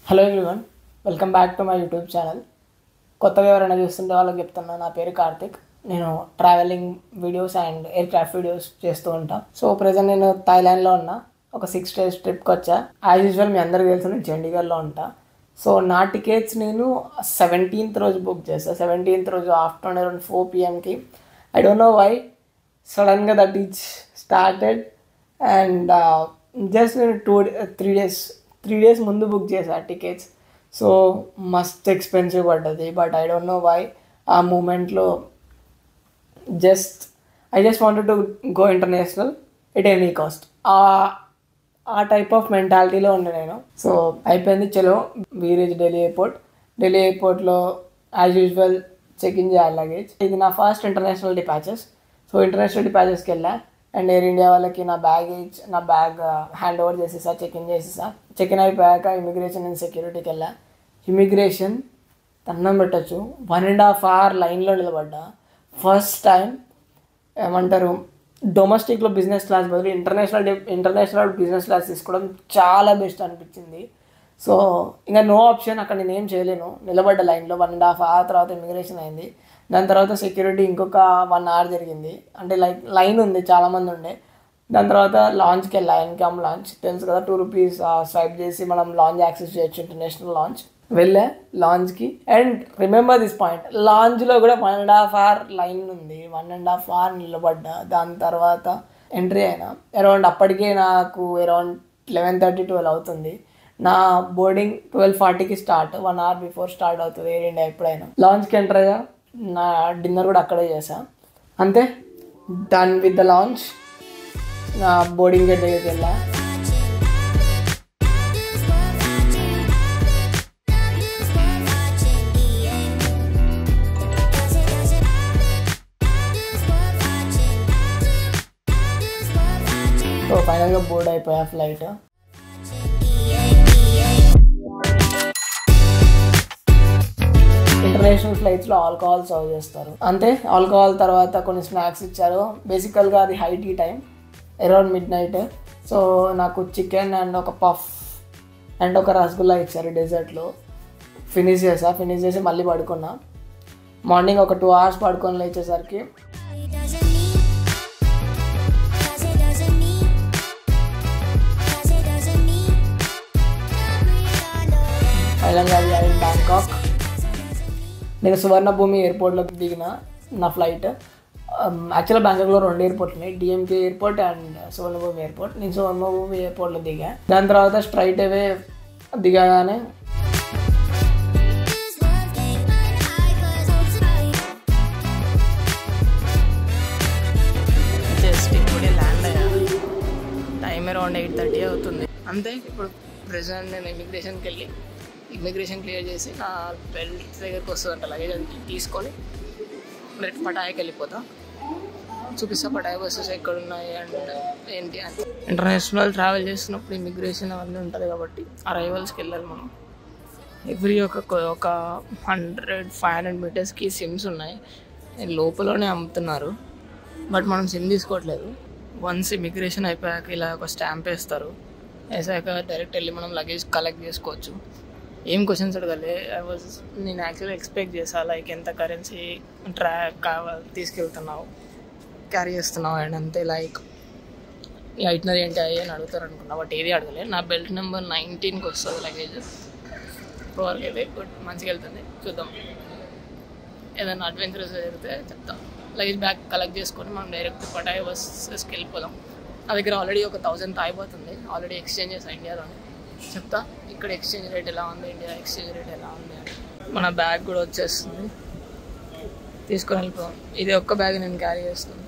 hello everyone welcome back to my YouTube channel కొత్తగా ఎవరైనా చూస్తుంటే వాళ్ళకి చెప్తున్నా నా పేరు కార్తిక్ నేను travelling videos and aircraft videos చేస్తూ ఉంటాను సో ప్రజెంట్ నేను థాయిలాండ్లో ఉన్నా ఒక సిక్స్ డేస్ ట్రిప్కి వచ్చా యాజ్ యూజువల్ మీ అందరికీ తెలుసు నేను చండీగఢ్లో ఉంటా సో నా టికెట్స్ నేను సెవెంటీన్త్ రోజు బుక్ చేస్తాను సెవెంటీన్త్ రోజు ఆఫ్టర్నూన్ అరౌండ్ ఫోర్ పిఎంకి ఐ డోంట్ నో వై సడన్గా that each started and just నేను two three days three days ముందు బుక్ చేసా టికెట్స్ సో మస్త్ ఎక్స్పెన్సివ్ పడ్డది but I don't know why ఆ మూమెంట్లో just I just wanted to go international at any cost ఆ type of మెంటాలిటీలో ఉండే నేను సో అయిపోయింది చలో వీరేజ్ ఢిల్లీ ఎయిర్పోర్ట్ ఢిల్లీ ఎయిర్పోర్ట్లో యాజ్ యూజువల్ చెక్ ఇన్ చేయాలి లగేజ్ ఇది నా first international departures so international డిపాచెస్కి వెళ్ళా అండ్ ఎయిర్ ఇండియా వాళ్ళకి నా బ్యాగేజ్ నా బ్యాగ్ హ్యాండ్ ఓవర్ చేసేసా చెక్ ఇన్ చేసేసా చెక్ ఇన్ అయిపోయాక ఇమిగ్రేషన్ అండ్ సెక్యూరిటీకి వెళ్ళా ఇమిగ్రేషన్ తన్నం పెట్టచ్చు వన్ అండ్ హాఫ్ అవర్ లైన్లో నిలబడ్డా ఫస్ట్ టైం ఏమంటారు డొమెస్టిక్లో బిజినెస్ క్లాస్ బదులు ఇంటర్నేషనల్ ఇంటర్నేషనల్ బిజినెస్ క్లాస్ తీసుకోవడం చాలా బెస్ట్ అనిపించింది సో ఇంకా నో ఆప్షన్ అక్కడ నేను ఏం చేయలేను నిలబడ్డ లైన్లో వన్ అండ్ హాఫ్ అవర్ తర్వాత ఇమిగ్రేషన్ అయింది దాని తర్వాత సెక్యూరిటీ ఇంకొక వన్ అవర్ జరిగింది అంటే లైక్ లైన్ ఉంది చాలామంది ఉండే దాని తర్వాత లాంచ్కి వెళ్ళా ఇన్కమ్ లాంచ్ తెలుసు కదా టూ రూపీస్ స్వైప్ చేసి మనం లాంచ్ యాక్సెస్ చేయొచ్చు ఇంటర్నేషనల్ లాంచ్ వెళ్ళా లాంచ్కి అండ్ రిమెంబర్ దిస్ పాయింట్ లాంచ్లో కూడా one and half hour line ఉంది వన్ అండ్ హాఫ్ అవర్ నిలబడ్డా దాని తర్వాత ఎంట్రీ అయినా అరౌండ్ అప్పటికే నాకు అరౌండ్ లెవెన్ థర్టీ ట్వెల్వ్ అవుతుంది నా బోర్డింగ్ ట్వెల్వ్ ఫార్టీకి start one hour before start అవుతుంది ఎయిర్ ఇండియా ఎప్పుడైనా లాంచ్కి ఎంటర్ అయ్యా నా డిన్నర్ కూడా అక్కడే చేసా అంతే డన్ విత్ ద లాంచ్ నా బోర్డింగ్ గేట్ దగ్గరికి వెళ్ళా సో ఫైనల్గా బోర్డ్ అయిపోయా ఫ్లైట్ ఇంటర్నేషనల్ ఫ్లైట్స్లో ఆల్కహాల్ సర్వ్ చేస్తారు అంతే ఆల్కహాల్ తర్వాత కొన్ని స్నాక్స్ ఇచ్చారు బేసికల్గా అది high tea time around midnight so నాకు చికెన్ అండ్ ఒక పఫ్ అండ్ ఒక రసగుల్లా ఇచ్చారు డెజర్ట్లో ఫినిష్ చేసా ఫినిష్ చేసి మళ్ళీ పడుకున్నా మార్నింగ్ ఒక టూ అవర్స్ పడుకొని లేచేసరికి ఫైనల్గా బ్యాంకాక్ నేను సువర్ణభూమి ఎయిర్పోర్ట్లో దిగిన నా ఫ్లైట్ యాక్చువల్గా బ్యాంకాక్లో రెండు ఎయిర్పోర్ట్ ఉన్నాయి DMK airport and Suvarnabhumi airport నేను సువర్ణభూమి ఎయిర్పోర్ట్లో దిగా దాని తర్వాత స్ట్రైట్ అవే దిగగానే జస్ట్ ఇప్పుడే ల్యాండ్ అయ్యాను టైం అరౌండ్ ఎయిట్ థర్టీ అవుతుంది అంతే ఇప్పుడు ప్రెసెంట్ నేను ఇమిగ్రేషన్కి వెళ్ళి ఇమిగ్రేషన్ క్లియర్ చేసి నా బెల్ట్ దగ్గరికి వస్తుందంట లగేజ్ అది తీసుకొని డైరెక్ట్ పటాయకి వెళ్ళిపోతా చూపిస్తా పటాయ బస్సెస్ ఎక్కడ ఉన్నాయి అండ్ ఏంటి అని ఇంటర్నేషనల్ ట్రావెల్ చేస్తున్నప్పుడు ఇమిగ్రేషన్ అవన్నీ ఉంటుంది కాబట్టి అరైవల్స్కి వెళ్ళాలి మనం ఎవ్రీ ఒక ఒక హండ్రెడ్ ఫైవ్ హండ్రెడ్ మీటర్స్కి సిమ్స్ ఉన్నాయి లోపలనే అమ్ముతున్నారు బట్ మనం సిమ్ తీసుకోవట్లేదు వన్స్ ఇమిగ్రేషన్ అయిపోయాక ఇలా ఒక స్టాంప్ వేస్తారు వేసాక డైరెక్ట్ వెళ్ళి మనం లగేజ్ కలెక్ట్ చేసుకోవచ్చు ఏం క్వశ్చన్స్ అడగాలి ఐ వాజ్ నేను యాక్చువల్లీ ఎక్స్పెక్ట్ చేసా లైక్ ఎంత కరెన్సీ ట్రాక్ కావాలి తీసుకెళ్తున్నావు క్యారీ చేస్తున్నావు అండ్ అంతే లైక్ ఐటనరీ ఏంటి అయ్యి అని అడుగుతారు అనుకున్నా బట్ ఏది అడగలే నా బెల్ట్ నెంబర్ నైన్టీన్కి వస్తుంది లగేజ్ ఇప్పటివరకు అయితే గుడ్ మంచిగా వెళ్తుంది చూద్దాం ఏదైనా అడ్వెంచరస్ జరిగితే చెప్తాం లగేజ్ బ్యాగ్ కలెక్ట్ చేసుకొని మనం డైరెక్ట్ పటాయి బస్సెస్కి వెళ్ళిపోదాం నా దగ్గర ఆల్రెడీ ఒక థౌజండ్ అయిపోతుంది ఆల్రెడీ ఎక్స్చేంజ్ చేసా ఇండియాలోనే చెప్తా ఇక్కడ ఎక్స్చేంజ్ రేట్ ఎలా ఉంది ఇండియా ఎక్స్చేంజ్ రేట్ ఎలా ఉంది అని మన బ్యాగ్ కూడా వచ్చేస్తుంది తీసుకొని వెళ్ళిపోదాం ఇది ఒక్క బ్యాగ్ నేను క్యారీ చేస్తాను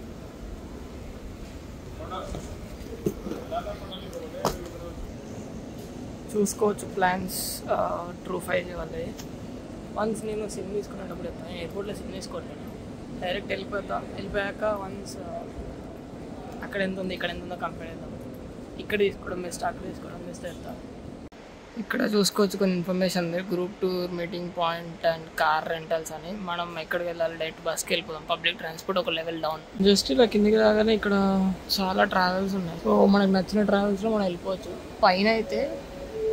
చూసుకోవచ్చు ప్లాన్స్ ట్రూ ఫైవ్ వాళ్ళది వన్స్ నేను సిమ్ తీసుకునేటప్పుడు చెప్తాను ఎయిర్పోర్ట్లో సిమ్ తీసుకోవట్లేదు డైరెక్ట్ వెళ్ళిపోతా వెళ్ళిపోయాక వన్స్ అక్కడ ఎంత ఉంది ఇక్కడ ఎంత ఉందో కంపేర్ చేద్దాం ఇక్కడ తీసుకోవడం బెస్ట్ అక్కడ తీసుకోవడం బెస్ట్ వెళ్తా ఇక్కడ చూసుకోవచ్చు కొన్ని ఇన్ఫర్మేషన్ ఉంది group tour meeting point and car rentals అని మనం ఎక్కడికి వెళ్ళాలి డైరెక్ట్ బస్కి వెళ్ళిపోదాం పబ్లిక్ ట్రాన్స్పోర్ట్ ఒక లెవెల్ డౌన్ జస్ట్ ఇలా కిందికి రాగానే ఇక్కడ చాలా ట్రావెల్స్ ఉన్నాయి సో మనకు నచ్చిన ట్రావెల్స్లో మనం వెళ్ళిపోవచ్చు పైన అయితే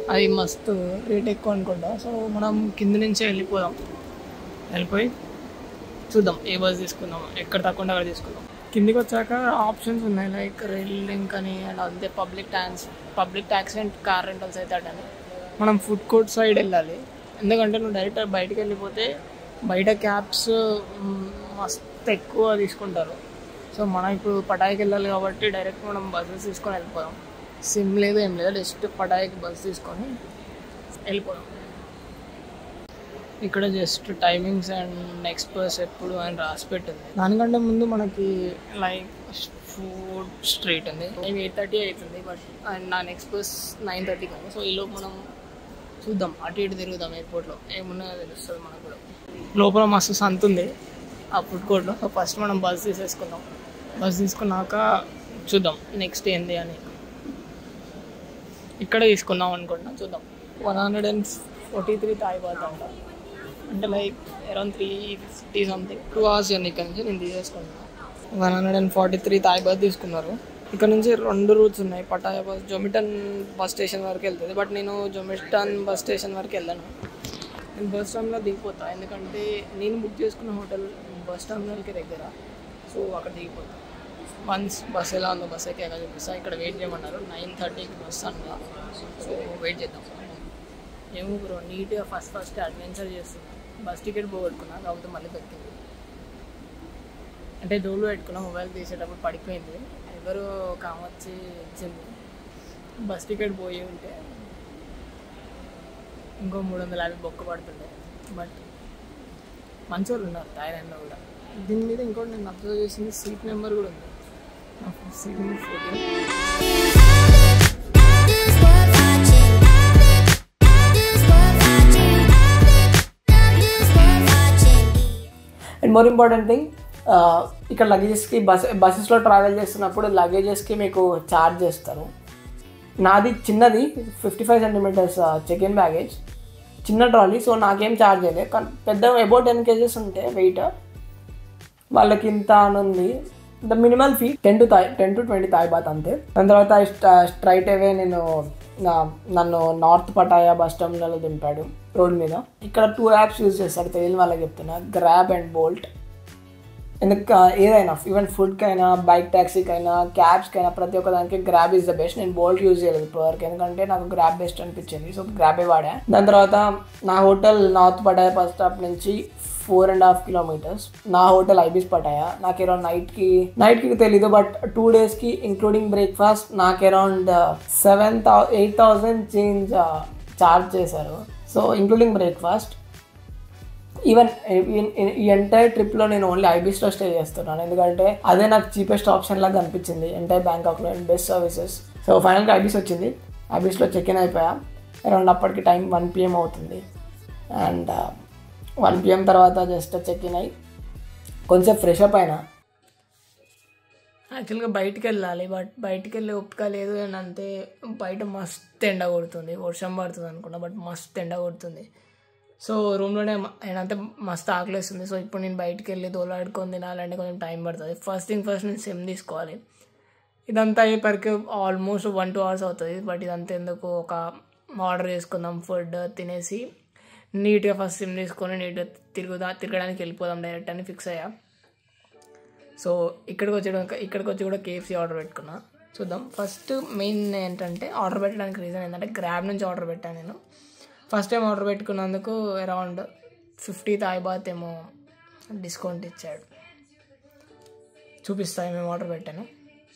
అది మస్తు రేట్ ఎక్కువ అనుకుంటా సో మనం కింద నుంచే వెళ్ళిపోదాం వెళ్ళిపోయి చూద్దాం ఏ బస్ తీసుకుందాం ఎక్కడ తక్కువ ఉంటే అక్కడ తీసుకుందాం కిందికి వచ్చాక ఆప్షన్స్ ఉన్నాయి లైక్ రైల్ లింక్ అని అండ్ అంతే public tax public taxi and car rentals అయితే అటని మనం ఫుడ్ కోర్ట్ సైడ్ వెళ్ళాలి ఎందుకంటే నువ్వు డైరెక్ట్ బయటికి వెళ్ళిపోతే బయట క్యాబ్స్ మస్తు ఎక్కువ తీసుకుంటారు సో మనం ఇప్పుడు పటాయికి వెళ్ళాలి కాబట్టి డైరెక్ట్ మనం బస్సెస్ తీసుకొని వెళ్ళిపోదాం సిమ్ లేదు ఏం లేదు జస్ట్ పటాయికి బస్ తీసుకొని వెళ్ళిపోదాం ఇక్కడ just timings and next bus ఎప్పుడు అని రాసి పెట్టింది దానికంటే ముందు మనకి లైక్ ఫుడ్ స్ట్రీట్ ఉంది టైం ఎయిట్ థర్టీ అవుతుంది బట్ అండ్ నా నెక్స్ట్ బస్ నైన్ థర్టీకి ఉంది సో ఈలోపు మనం చూద్దాం అటు ఇటు తిరుగుదాం ఎయిర్పోర్ట్లో ఏమున్నా తెలుస్తుంది మనకు కూడా లోపల మస్తు సంత ఉంది ఆ ఫుడ్ కోర్ట్లో సో ఫస్ట్ మనం బస్ తీసేసుకుందాం బస్ తీసుకున్నాక చూద్దాం నెక్స్ట్ ఏంది అని ఇక్కడ తీసుకుందాం అనుకుంటున్నాం చూద్దాం one hundred and forty three Thai baht అంట అంటే like around three fifty something two hours journey ఇక్కడ నుంచి నేను తీసేసుకున్నాను one hundred and forty three Thai baht తీసుకున్నారు ఇక్కడ నుంచి రెండు రూట్స్ ఉన్నాయి Pattaya bus Jomtien bus station వరకు వెళ్తుంది బట్ నేను జొమిటన్ బస్ స్టేషన్ వరకు వెళ్ళాను నేను బస్ స్టాండ్లో దిగిపోతా ఎందుకంటే నేను బుక్ చేసుకున్న హోటల్ బస్ టర్మినల్కి దగ్గర సో అక్కడ దిగిపోతా వన్స్ బస్ ఎలా ఉందో బస్ ఎక్కాక చూపిస్తా ఇక్కడ వెయిట్ చేయమన్నారు నైన్ థర్టీకి బస్ అన్నా సో వెయిట్ చేద్దాం ఏమో బ్రో నీట్గా ఫస్ట్ ఫస్ట్ అడ్వెంచర్ చేస్తున్నా బస్ టికెట్ పోగొట్టుకున్నా కాకపోతే మళ్ళీ దొరికింది అంటే డోలు పెట్టుకున్నా మొబైల్ తీసేటప్పుడు పడిపోయింది ఎవరు కామొచ్చి ఇచ్చింది బస్ టికెట్ పోయి ఉంటే ఇంకో మూడు వందల యాభై బొక్క పడుతుండే బట్ మంచి వాళ్ళు ఉన్నారు థాయిలాండ్లో కూడా దీని మీద ఇంకోటి నేను అబ్జర్వ్ చేసింది సీట్ నెంబర్ కూడా ఉంది seat number fourteen and more important thing ఇక్కడ లగేజెస్కి బస్ బస్సెస్లో ట్రావెల్ చేస్తున్నప్పుడు లగేజెస్కి మీకు ఛార్జ్ చేస్తారు నాది చిన్నది fifty five centimetres check in baggage చిన్న ట్రాలీ సో నాకేం ఛార్జ్ చేయలేదు కానీ పెద్ద అబౌట్ టెన్ కేజెస్ ఉంటే వెయిట్ వాళ్ళకి ఇంత అని ఉంది the minimal fee ten to Thai ten to twenty Thai baht అంతే దాని తర్వాత స్ట్రైట్ అవే నేను నా- నన్ను నార్త్ పటాయా బస్ టర్మినల్ దింపాడు రోడ్ మీద ఇక్కడ టూ యాప్స్ యూజ్ చేస్తారు తెలియని వాళ్ళకి చెప్తున్నా గ్రాబ్ అండ్ బోల్ట్ ఎందుకు ఏదైనా ఈవెన్ ఫుడ్కైనా బైక్ ట్యాక్సీకైనా క్యాబ్స్కైనా ప్రతి ఒక్క దానికి గ్రాబ్ ఇస్ ద బెస్ట్ నేను బోల్ట్ యూజ్ చేయలేదు ఇప్పటివరకు ఎందుకంటే నాకు గ్రాబ్ బెస్ట్ అనిపించింది సో గ్రాబే వాడా దాని తర్వాత నా hotel north Pattaya bus stop నుంచి ఫోర్ అండ్ హాఫ్ కిలోమీటర్స్ నా హోటల్ ఐబీస్ పటాయా నాకు అరౌండ్ నైట్కి నైట్కి తెలీదు బట్ టూ డేస్కి ఇంక్లూడింగ్ బ్రేక్ఫాస్ట్ నాకు around seven thou eight thousand change charge చేశారు సో ఇంక్లూడింగ్ బ్రేక్ఫాస్ట్ ఈవెన్ ఈ ఎంటైర్ ట్రిప్లో నేను ఓన్లీ ఐబీస్లో స్టే చేస్తున్నాను ఎందుకంటే అదే నాకు చీపెస్ట్ ఆప్షన్ లాగా అనిపించింది ఎంటైర్ బ్యాంకాక్లో అండ్ బెస్ట్ సర్వీసెస్ సో ఫైనల్గా ఐబీస్ వచ్చింది ఐబీస్లో చెక్ ఇన్ అయిపోయా అరౌండ్ అప్పటికి టైం వన్ పిఎం అవుతుంది అండ్ వన్ పిఎం తర్వాత జస్ట్ చెక్ ఇన్ అయ్యి కొంచెం ఫ్రెష్ అప్ అయినా యాక్చువల్గా బయటికి వెళ్ళాలి బట్ బయటికి వెళ్ళి ఒప్పుక లేదు అని అంతే బయట మస్తు ఎండ కొడుతుంది వర్షం పడుతుంది అనుకున్నా బట్ మస్తు ఎండ కొడుతుంది సో రూమ్లోనే నేనంతే మస్తు ఆకలిస్తుంది సో ఇప్పుడు నేను బయటికి వెళ్ళి దోలాడుకొని తినాలంటే కొంచెం టైం పడుతుంది ఫస్ట్ థింగ్ ఫస్ట్ నేను సిమ్ తీసుకోవాలి ఇదంతా అయ్యేపరికి ఆల్మోస్ట్ వన్ టూ అవర్స్ అవుతుంది బట్ ఇదంతా ఎందుకు ఒక ఆర్డర్ చేసుకుందాం ఫుడ్ తినేసి నీట్గా ఫస్ట్ సిమ్ తీసుకొని నీట్గా తిరుగుదా తిరగడానికి వెళ్ళిపోదాం డైరెక్ట్ అని ఫిక్స్ అయ్యా సో ఇక్కడికి వచ్చి ఇక్కడికి వచ్చి కూడా కేఎఫ్సీ ఆర్డర్ పెట్టుకున్నా చూద్దాం ఫస్ట్ మెయిన్ ఏంటంటే ఆర్డర్ పెట్టడానికి రీజన్ ఏంటంటే గ్రాబ్ నుంచి ఆర్డర్ పెట్టాను నేను ఫస్ట్ టైం ఆర్డర్ పెట్టుకున్నందుకు అరౌండ్ ఫిఫ్టీ తాయిబాత్ ఏమో డిస్కౌంట్ ఇచ్చాడు చూపిస్తా మేము ఆర్డర్ పెట్టాను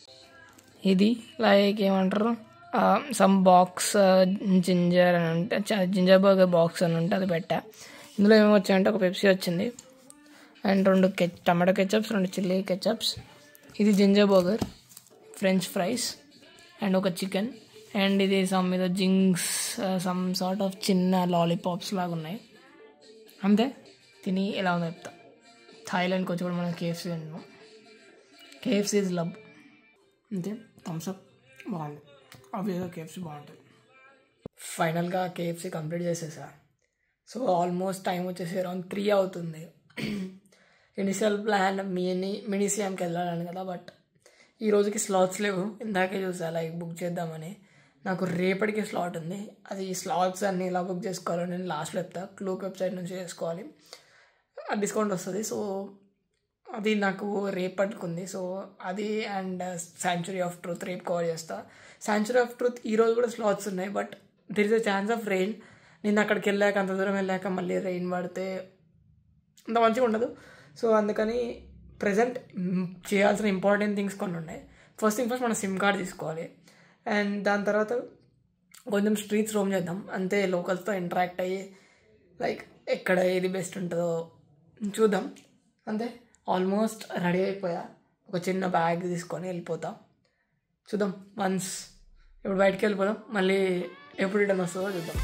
ఇది లైక్ ఏమంటారు సమ్ బాక్స్ జింజర్ అని ఉంటే జింజర్ బర్గర్ బాక్స్ అని ఉంటే అది పెట్టా ఇందులో ఏమేమి వచ్చాయంటే ఒక పెప్సీ వచ్చింది అండ్ రెండు కెచ్ టమాటో కెచప్స్ రెండు చిల్లీ కెచప్స్ ఇది ginger burger French fries and ఒక చికెన్ అండ్ ఇది సమ్ మీద జింగ్స్ సమ్ సార్ట్ ఆఫ్ చిన్న లాలీపాప్స్ లాగా ఉన్నాయి అంతే తిని ఎలా ఉందో చెప్తా థాయిలాండ్కి వచ్చి కూడా మనం కేఎఫ్సీ తిన్నాం కేఎఫ్సీ ఇస్ లవ్ అంతే థమ్స్అప్ బాగుంది ఆబ్వియస్గా కేఎఫ్సీ బాగుంటుంది ఫైనల్గా కేఎఫ్సీ కంప్లీట్ చేసేసా సో ఆల్మోస్ట్ టైం వచ్చేసి అరౌండ్ త్రీ అవుతుంది ఇనిషియల్ ప్లాన్ మినీ మినీసియంకి వెళ్ళాలని కదా బట్ ఈ రోజుకి స్లాట్స్ లేవు ఇందాకే చూసా లైక్ బుక్ చేద్దామని నాకు రేపటికి స్లాట్ ఉంది అది స్లాట్స్ అన్ని ఎలా బుక్ చేసుకోవాలో నేను లాస్ట్లో చెప్తా క్లూక్ వెబ్సైట్ నుంచి చేసుకోవాలి డిస్కౌంట్ వస్తుంది సో అది నాకు రేపటికి ఉంది సో అది అండ్ శాంచురీ ఆఫ్ ట్రూత్ రేపు కవర్ చేస్తా శాంచురీ ఆఫ్ ట్రూత్ ఈరోజు కూడా స్లాట్స్ ఉన్నాయి but there is a chance of rain నేను అక్కడికి వెళ్ళాక అంత దూరం వెళ్ళాక మళ్ళీ రెయిన్ పడితే అంత మంచిగా ఉండదు సో అందుకని ప్రజెంట్ చేయాల్సిన ఇంపార్టెంట్ థింగ్స్ కొన్ని ఉన్నాయి ఫస్ట్ థింగ్ ఫస్ట్ మనం సిమ్ కార్డ్ తీసుకోవాలి అండ్ దాని తర్వాత కొంచెం స్ట్రీట్స్ రోమ్ చేద్దాం అంతే లోకల్స్తో ఇంటరాక్ట్ అయ్యి లైక్ ఎక్కడ ఏది బెస్ట్ ఉంటుందో చూద్దాం అంతే ఆల్మోస్ట్ రెడీ అయిపోయా ఒక చిన్న బ్యాగ్ తీసుకొని వెళ్ళిపోతాం చూద్దాం వన్స్ ఇప్పుడు బయటికి వెళ్ళిపోదాం మళ్ళీ ఎప్పుడు రిటర్న్ వస్తుందో చూద్దాం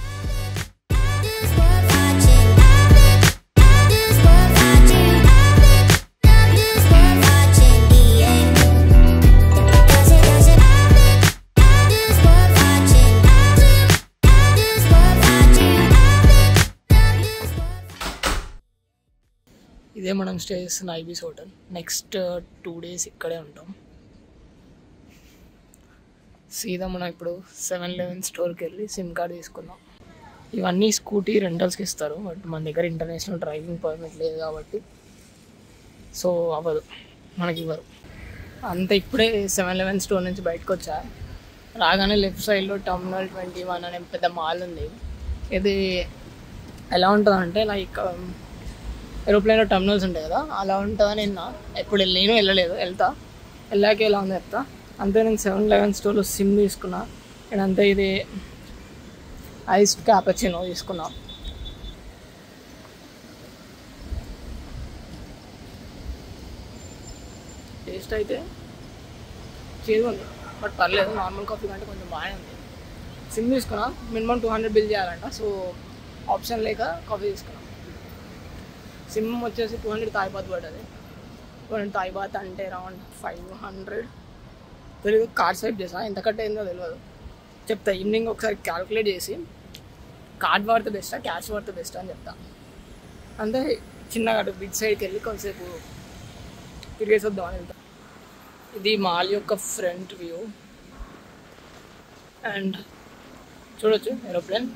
ఇదే మనం స్టే చేస్తున్న Ibis hotel next two days ఇక్కడే ఉంటాం సీదా మనం ఇప్పుడు సెవెన్ లెవెన్ స్టోర్కి వెళ్ళి సిమ్ కార్డ్ తీసుకుందాం ఇవన్నీ స్కూటీ రెంటల్స్కి ఇస్తారు బట్ మన దగ్గర ఇంటర్నేషనల్ డ్రైవింగ్ పర్మిట్ లేదు కాబట్టి సో అవ్వదు మనకి ఇవ్వరు అంత ఇప్పుడే సెవెన్ లెవెన్ స్టోర్ నుంచి బయటకు వచ్చా రాగానే లెఫ్ట్ సైడ్లో టర్మినల్ ట్వంటీ వన్ అనే పెద్ద మాల్ ఉంది ఇది ఎలా ఉంటుందంటే లైక్ ఏరోప్లేన్లో టర్మినల్స్ ఉంటాయి కదా అలా ఉంటుందని నిన్న ఎప్పుడు వెళ్ళి- నేను వెళ్ళలేదు వెళ్తా వెళ్ళాక ఎలా ఉంది చెప్తా అంతే నేను సెవెన్ లెవెన్ స్టోర్లో సిమ్ తీసుకున్నా అండ్ అంతే ఇది ఐస్ క్యాపచినో తీసుకున్నా టేస్ట్ అయితే చేదు ఉంది బట్ పర్లేదు నార్మల్ కాఫీ కంటే కొంచెం బాగానే ఉంది సిమ్ తీసుకున్నా మినిమం టూ హండ్రెడ్ బిల్ చేయాలంట సో ఆప్షన్ లేక కాఫీ తీసుకున్నా సిమ్ వచ్చేసి టూ హండ్రెడ్ తాయిబాత్ పడ్డది టూ హండ్రెడ్ తాయిబాత్ అంటే అరౌండ్ ఫైవ్ హండ్రెడ్ తెలియదు కార్డ్ స్వైప్ చేసా ఎంతకంటే ఏందో తెలియదు చెప్తా ఈవినింగ్ ఒకసారి క్యాలిక్యులేట్ చేసి కార్డ్ వాడితే బెస్టా క్యాష్ వాడితే బెస్ట్ అని చెప్తా అంతే చిన్నగా అటు బిగ్ సైడ్కి వెళ్ళి కొంతసేపు తిరిగేసి వద్దామని వెళ్తా ఇది మాల్ యొక్క ఫ్రంట్ వ్యూ అండ్ చూడొచ్చు ఏరోప్లేన్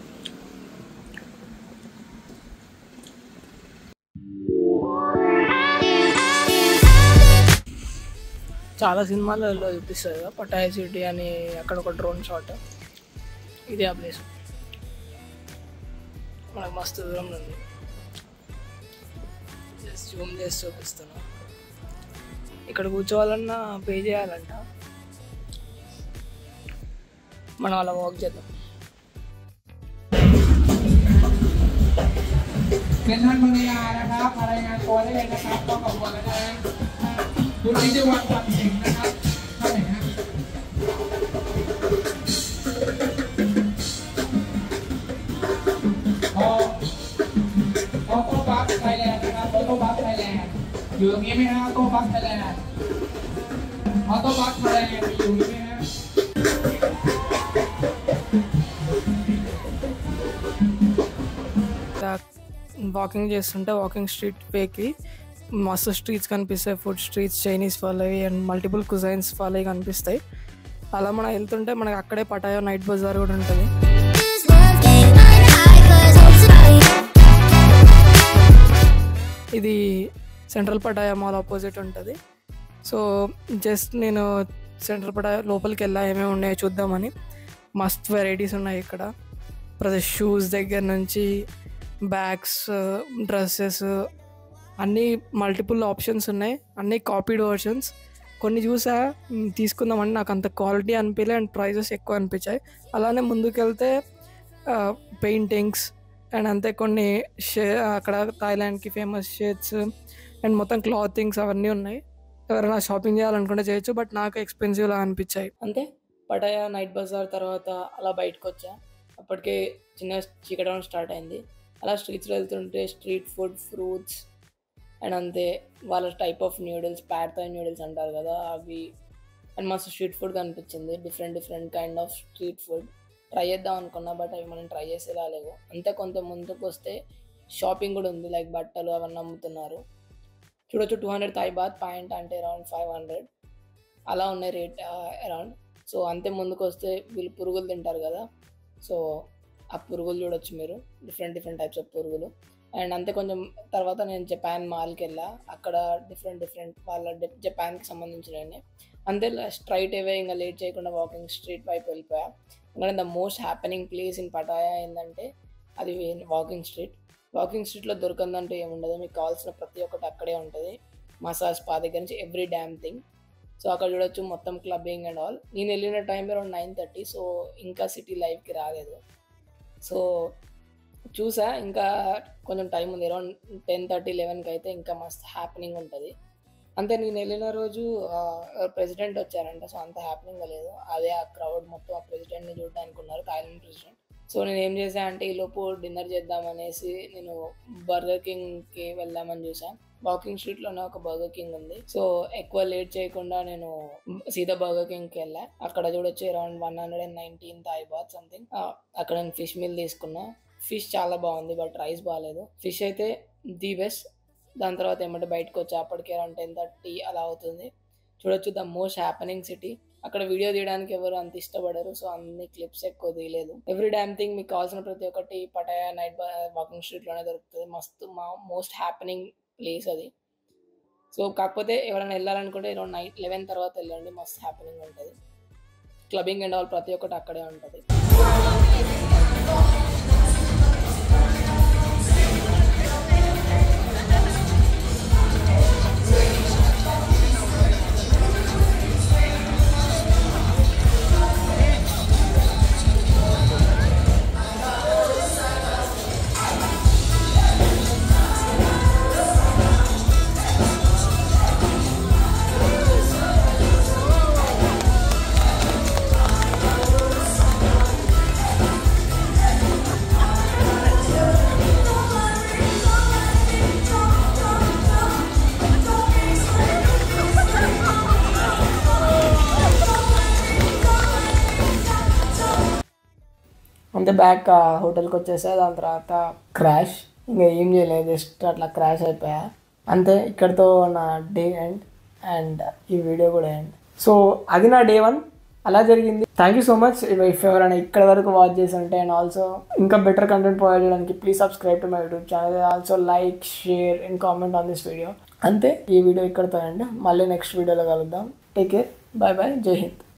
చాలా సినిమాలలో చూపిస్తారు కదా పటాయ సిటీ అని అక్కడ ఒక డ్రోన్ షాట్ ఇది ఆ ప్లేస్ మనకు మస్తు దూరంలో ఉంది జస్ట్ జూమ్ చేసి చూపిస్తున్నా ఇక్కడ కూర్చోవాలన్నా పే చేయాలంట మనం అలా వాక్ చేద్దాం เป็นท่านภรรยานะครับมารายงานตัวได้เลยนะครับต้องขอบคุณแล้วนะคุณนิติวัฒน์วันเก่งนะครับท่านไหนฮะออออโต้บัสไทยแลนด์นะครับออโต้บัสไทยแลนด์อยู่ตรงนี้ไหมฮะออโต้บัสไทยแลนด์ออโต้บัสไทยแลนด์มีอยู่ไหมฮะ వాకింగ్ చేస్తుంటే వాకింగ్ స్ట్రీట్ పేకి మస్తు స్ట్రీట్స్ కనిపిస్తాయి ఫుడ్ స్ట్రీట్స్ చైనీస్ ఫాలో అయ్యి అండ్ మల్టిపుల్ కుజైన్స్ ఫాలో అయ్యి కనిపిస్తాయి అలా మనం వెళ్తుంటే మనకి అక్కడే పటాయో నైట్ బజార్ కూడా ఉంటుంది ఇది సెంట్రల్ పటాయా మాల్ ఆపోజిట్ ఉంటుంది సో జస్ట్ నేను సెంట్రల్ పటాయా లోపలికి వెళ్ళా ఏమేమి ఉన్నాయో చూద్దామని మస్త్ వెరైటీస్ ఉన్నాయి ఇక్కడ ప్రతి షూస్ దగ్గర నుంచి బ్యాగ్స్ డ్రెస్సెస్ అన్నీ మల్టిపుల్ ఆప్షన్స్ ఉన్నాయి అన్నీ కాపీడ్ వర్షన్స్ కొన్ని చూసా మ్, తీసుకుందామని నాకు అంత క్వాలిటీ అనిపించలే అండ్ ప్రైజెస్ ఎక్కువ అనిపించాయి అలానే ముందుకెళ్తే పెయింటింగ్స్ అండ్ అంతే కొన్ని షే అక్కడ థాయిలాండ్కి ఫేమస్ షేడ్స్ అండ్ మొత్తం క్లాతింగ్స్ అవన్నీ ఉన్నాయి ఎవరైనా షాపింగ్ చేయాలనుకుంటే చేయొచ్చు బట్ నాకు ఎక్స్పెన్సివ్లా అనిపించాయి అంతే పటాయా నైట్ బజార్ తర్వాత అలా బయటకు వచ్చా అప్పటికే చిన్న చీకటం స్టార్ట్ అయింది అలా స్ట్రీట్స్లో వెళ్తుంటే స్ట్రీట్ ఫుడ్ ఫ్రూట్స్ అండ్ అంతే వాళ్ళ type of noodles pad Thai noodles అంటారు కదా అవి అండ్ మస్తు స్ట్రీట్ ఫుడ్ కనిపించింది different different kind of street food try చేద్దాం అనుకున్నా బట్ అవి మనం ట్రై చేసే రాలేవు అంతే కొంత ముందుకు వస్తే షాపింగ్ కూడా ఉంది లైక్ బట్టలు అవన్నీ అమ్ముతున్నారు చూడొచ్చు two hundred Thai baht point అంటే అరౌండ్ ఫైవ్ హండ్రెడ్ అలా ఉన్నాయి రేట్ అరౌండ్ సో అంతే ముందుకు వస్తే వీళ్ళు పురుగులు తింటారు కదా సో ఆ పురుగులు చూడొచ్చు మీరు డిఫరెంట్ డిఫరెంట్ టైప్స్ ఆఫ్ పురుగులు అండ్ అంతే కొంచెం తర్వాత నేను జపాన్ మాల్కి వెళ్ళా అక్కడ డిఫరెంట్ డిఫరెంట్ వాళ్ళ డి- జపాన్కి సంబంధించినవి అంతే స్ట్రైట్ అవే ఇంకా లేట్ చేయకుండా వాకింగ్ స్ట్రీట్ వైపు వెళ్ళిపోయా ఎందుకంటే the most happening place in Pattaya ఏంటంటే అది వాకింగ్ స్ట్రీట్ వాకింగ్ స్ట్రీట్లో దొరకందంటూ ఏముండదు మీకు కావాల్సిన ప్రతి ఒక్కటి అక్కడే ఉంటుంది మసాజ్ స్పా దగ్గర నుంచి ఎవ్రీ డ్యామ్ థింగ్ సో అక్కడ చూడొచ్చు మొత్తం క్లబ్బింగ్ అండ్ ఆల్ నేను వెళ్ళిన time around nine thirty so ఇంకా సిటీ లైఫ్కి రాలేదు సో చూసా ఇంకా కొంచెం టైం ఉంది అరౌండ్ టెన్ థర్టీ లెవెన్కి అయితే ఇంకా మస్త్ హ్యాపెనింగ్ ఉంటుంది అంతే నేను వెళ్ళిన రోజు ప్రెసిడెంట్ వచ్చారంట సో అంత హ్యాపెనింగ్ లేదు అదే ఆ క్రౌడ్ మొత్తం ఆ ప్రెసిడెంట్ని చూడడానికి ఉన్నారు థాయిలాండ్ ప్రెసిడెంట్ సో నేను ఏం చేశా అంటే ఈ లోపు డిన్నర్ చేద్దామనేసి నేను బర్గర్ కింగ్కి వెళ్దామని చూసా వాకింగ్ స్ట్రీట్లోనే ఒక బర్గర్ కింగ్ ఉంది సో ఎక్కువ లేట్ చేయకుండా నేను సీదా బర్గర్ కింగ్కి వెళ్ళా అక్కడ చూడొచ్చు around one hundred and nineteen Thai baht something అక్కడ నేను ఫిష్ మీల్ తీసుకున్నా ఫిష్ చాలా బాగుంది బట్ రైస్ బాగాలేదు ఫిష్ అయితే ది బెస్ట్ దాని తర్వాత ఏమంటే బయటకు వచ్చి అప్పటికి అరౌండ్ టెన్ థర్టీ అలా అవుతుంది చూడొచ్చు ద మోస్ట్ హ్యాపెనింగ్ సిటీ అక్కడ వీడియో తీయడానికి ఎవరు అంత ఇష్టపడరు సో అన్ని క్లిప్స్ ఎక్కువ తీయలేదు ఎవ్రీ డ్యామ్ థింగ్ మీకు కావాల్సిన ప్రతి ఒక్కటి పటాయా నైట్ వాకింగ్ స్ట్రీట్లోనే దొరుకుతుంది మస్తు మా మోస్ట్ హ్యాపెనింగ్ ప్లేస్ అది సో కాకపోతే ఎవరైనా వెళ్ళాలనుకుంటే అరౌండ్ నైట్ లెవెన్ తర్వాత వెళ్ళండి మస్తు హ్యాపెనింగ్ ఉంటుంది క్లబ్బింగ్ అండ్ ఆల్ ప్రతి ఒక్కటి అక్కడే ఉంటుంది అంతే బ్యాక్ హోటల్కి వచ్చేసా దాని తర్వాత క్రాష్ ఇంకా ఏం చేయలేదు జస్ట్ అట్లా క్రాష్ అయిపోయా అంతే ఇక్కడితో నా డే ఎండ్ అండ్ ఈ వీడియో కూడా ఎండ్ సో అది నా డే వన్ అలా జరిగింది thank you so much if ఎవరైనా ఇక్కడ వరకు వాచ్ చేసి ఉంటే అండ్ ఆల్సో ఇంకా బెటర్ కంటెంట్ ప్రొవైడ్ చేయడానికి please subscribe to my YouTube channel also like share and comment on this video అంతే ఈ వీడియో ఇక్కడితో అండి మళ్ళీ నెక్స్ట్ వీడియోలో కలుద్దాం టేక్ కేర్ బాయ్ బాయ్ జై హింద్